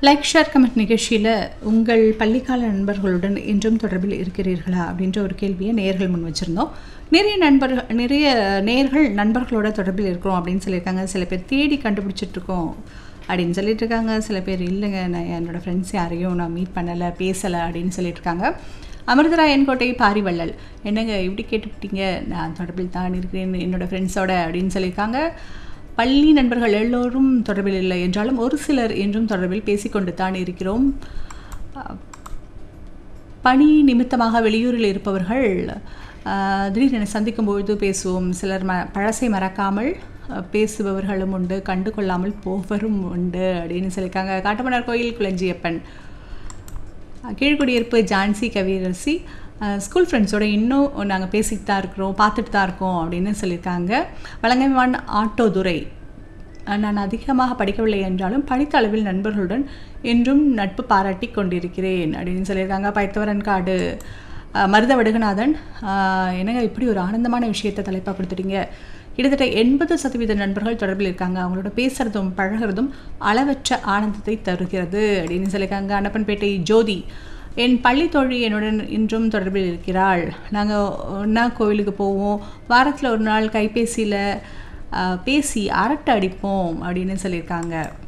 like share comment நிகழ்ச்சியில் உங்கள் பள்ளிக்கால நண்பர்களுடன் இன்றும் தொடர்பில் இருக்கிறீர்களா அப்படின்ற ஒரு கேள்வியை நேயர்கள் முன் வச்சுருந்தோம் நிறைய நண்பர்கள் நிறைய நேயர்கள் நண்பர்களோட தொடர்பில் இருக்கிறோம் அப்படின்னு சொல்லியிருக்காங்க சில பேர் தேடி கண்டுபிடிச்சிட்டு இருக்கோம் அப்படின்னு சொல்லிட்டு இருக்காங்க சில பேர் இல்லைங்க நான் என்னோடய ஃப்ரெண்ட்ஸ் யாரையும் நான் மீட் பண்ணலை பேசலை அப்படின்னு சொல்லிட்டு இருக்காங்க அமிர்தராயன்கோட்டை பாரிவள்ளல் என்னங்க இப்படி கேட்டுவிட்டீங்க நான் தொடர்பில் தான் இருக்கிறேன் என்னோடய ஃப்ரெண்ட்ஸோட அப்படின்னு சொல்லியிருக்காங்க பள்ளி நண்பர்கள் எல்லோரும் தொடர்பில் இல்லை என்றாலும் ஒரு சிலர் என்றும் தொடர்பில் பேசிக்கொண்டு தான் இருக்கிறோம் அஹ், பணி நிமித்தமாக வெளியூரில் இருப்பவர்கள் அஹ், திடீரென சந்திக்கும் பொழுது பேசுவோம் சிலர் ம பழசை மறக்காமல் அஹ், பேசுபவர்களும் உண்டு கண்டு கொள்ளாமல் போவரும் உண்டு அப்படின்னு சொல்லியிருக்காங்க காட்டுமன்னார் கோயில் குளஞ்சியப்பன் கீழ்குடியிருப்பு ஜான்சி கவியரசி அஹ், ஸ்கூல் ஃப்ரெண்ட்ஸோட இன்னும் நாங்கள் பேசிட்டு தான் இருக்கிறோம் பார்த்துட்டு தான் இருக்கோம் அப்படின்னு சொல்லியிருக்காங்க வழங்கவான் ஆட்டோ துரை அஹ், நான் அதிகமாக படிக்கவில்லை என்றாலும் படித்த அளவில் நண்பர்களுடன் என்றும் நட்பு பாராட்டி கொண்டிருக்கிறேன் அப்படின்னு சொல்லியிருக்காங்க பைத்தவரன் காடு அஹ், மருத வடுகநாதன் அஹ், என்னங்க இப்படி ஒரு ஆனந்தமான விஷயத்தை தலைப்பாக கொடுத்துட்டீங்க கிட்டத்தட்ட எண்பது சதவீத நண்பர்கள் தொடர்பில் இருக்காங்க அவங்களோட பேசுகிறதும் பழகுறதும் அளவற்ற ஆனந்தத்தை தருகிறது அப்படின்னு சொல்லியிருக்காங்க அன்னப்பன்பேட்டை ஜோதி என் பள்ளி தோழி என்னுடன் இன்றும் தொடர்பில் இருக்கிறாள் நாங்கள் ஒன்றா கோவிலுக்கு போவோம் வாரத்தில் ஒரு நாள் கைபேசியில் பேசி அரட்டை அடிப்போம் அப்படின்னு சொல்லியிருக்காங்க